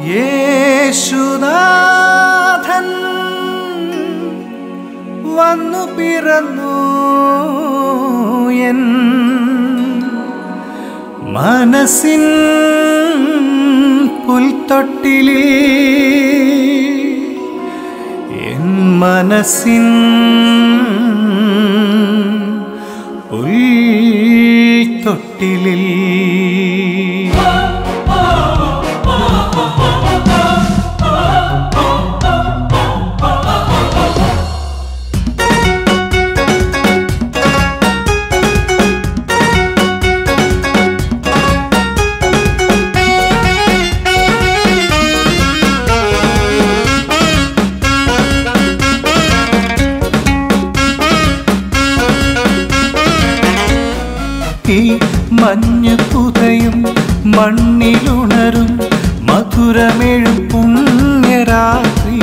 യേശുനാഥൻ വന്നു പിറന്നു എൻ മനസ്സിൻ പുൽത്തൊട്ടിലിൽ എൻ മനസ്സിൻ പുൽത്തൊട്ടിലിൽ ഈ മഞ്ഞ് പുതയും മണ്ണിലുണരും മധുരമേഴും പുണ്യരാത്രി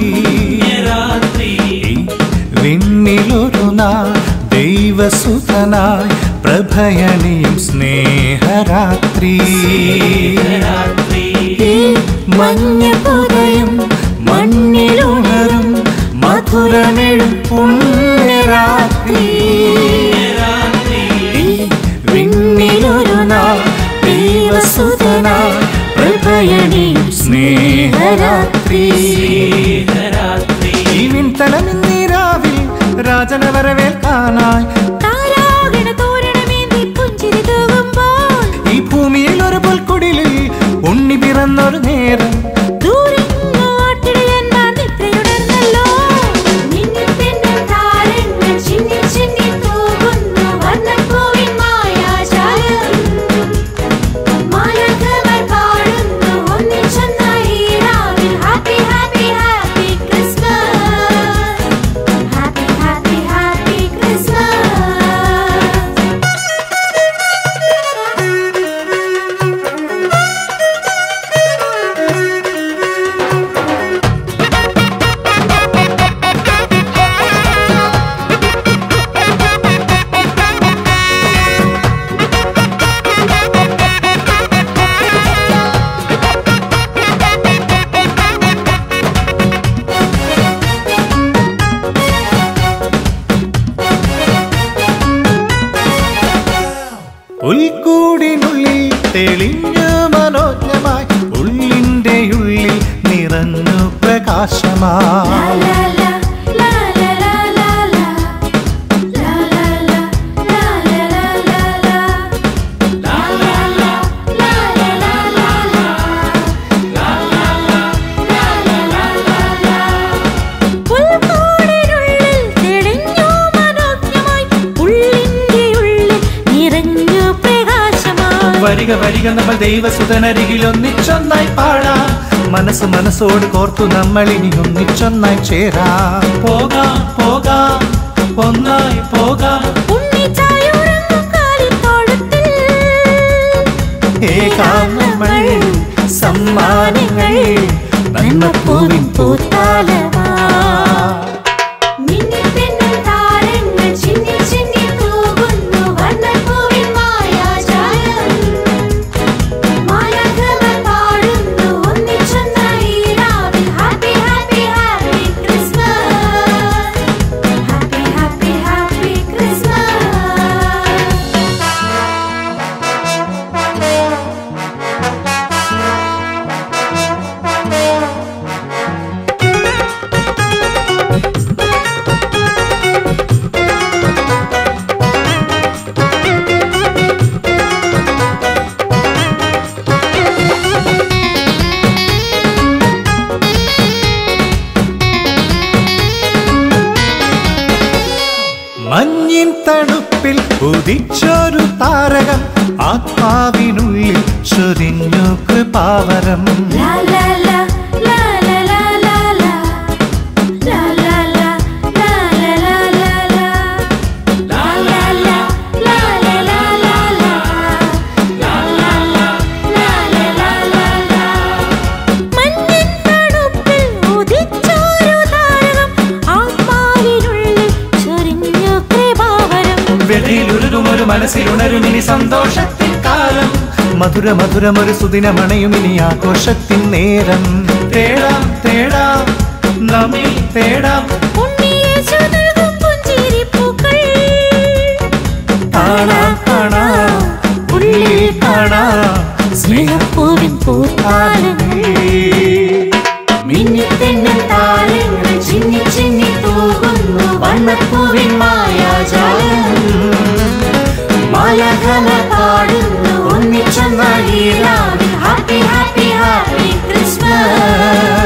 ഈ വിണ്ണിലൊരു നാൾ ദൈവസുതനായി പ്രഭയണിയും സ്നേഹരാത്രി ഈ മഞ്ഞ് പുതയും മണ്ണിലുണരും മധുരമേഴും പുണ്യരാത്രി വിണ്ണിലൊരു നാൾ ദൈവസുതനായി പ്രഭയണിയും സ്നേഹരാത്രി ഈ വിൺതലമിന്നീരാവിൽ രാജന വരവേൽക്കാനായി താരാഗണ തോരണമേന്തി പുഞ്ചിരി തൂകുമ്പോൾ ഈ ഭൂമിയിൽ ഒരു പുൽക്കുടിലിൽ ഉണ്ണി പിറന്നൊരു നേരം ദൂരെങ്ങോ ആട്ടിടയന്മാർ നിദ്രയുണർന്നല്ലോ. മിന്നിത്തെന്നൽ താരങ്ങൾ ചിന്നി ചിന്നി തൂകുന്നു വർണ്ണപ്പൂവിൻ മായാജാലം. മാലാഖമാർ പാടുന്നു ഒന്നിച്ചൊന്നായി ഈ രാവിൽ. Happy, happy, happy Christmas. Happy, happy, happy Christmas. പുൽക്കൂടിനുള്ളിൽ തെളിഞ്ഞു മനോജ്ഞമായി ഉള്ളിൻ്റെ ഉള്ളിൽ നിറഞ്ഞു പ്രകാശമായി വരിക വരിക നമ്മൾ ദൈവസുതനരികിൽ ഒന്നിച്ചൊന്നായി പാടാം മനസ്സ് മനസ്സോട് കോർത്തു നമ്മൾ ഇനി ഒന്നിച്ചൊന്നായി ചേരാം പോകാം പോകാം ഒന്നായി പോകാം ഏകാം നമ്മൾ സമ്മാനങ്ങൾ നന്മപ്പൂവിൻ പൂത്താലമാ Happy, happy, happy Christmas. Happy, happy, happy Christmas. മഞ്ഞിൻ തണുപ്പിൽ ഉദിച്ചൊരു താരകം ആത്മാവിനുള്ളിൽ ചൊരിഞ്ഞു കൃപാവരം La la la la la la la la La la la la la la la la La la la la la la la la La la la la la la la la മഞ്ഞിൻ തണുപ്പിൽ ഉദിച്ചൊരു താരകം ആത്മാവിനുള്ളിൽ ചൊരിഞ്ഞു കൃപാവരം വെളിയിലുരുകും ഒരു മനസ്സിലുണരും ഇനി സന്തോഷത്തിൻ കാലം മധുര മധുരമൊരു സുദിനമണയും ഇനി ആഘോഷത്തിൻ നേരം തേടാം തേടാം നമ്മിൽ തേടാം ഉണ്ണിയേശു നൽകും പുഞ്ചിരിപ്പൂക്കൾ കാണാം കാണാം ഉള്ളിൽ കാണാം സ്നേഹപ്പൂവിൻ പൂത്താലങ്ങൾ മിന്നിത്തെന്നൽ താരങ്ങൾ ചിന്നി ചിന്നി തൂകുന്നു വണ്ണപ്പൂവിൻ മായാജാലം മാലകല പാടുന്നു ഒന്നിച്ചൊന്നായി ഹാപ്പി ഹാപ്പി ഹാപ്പി ക്രിസ്മസ്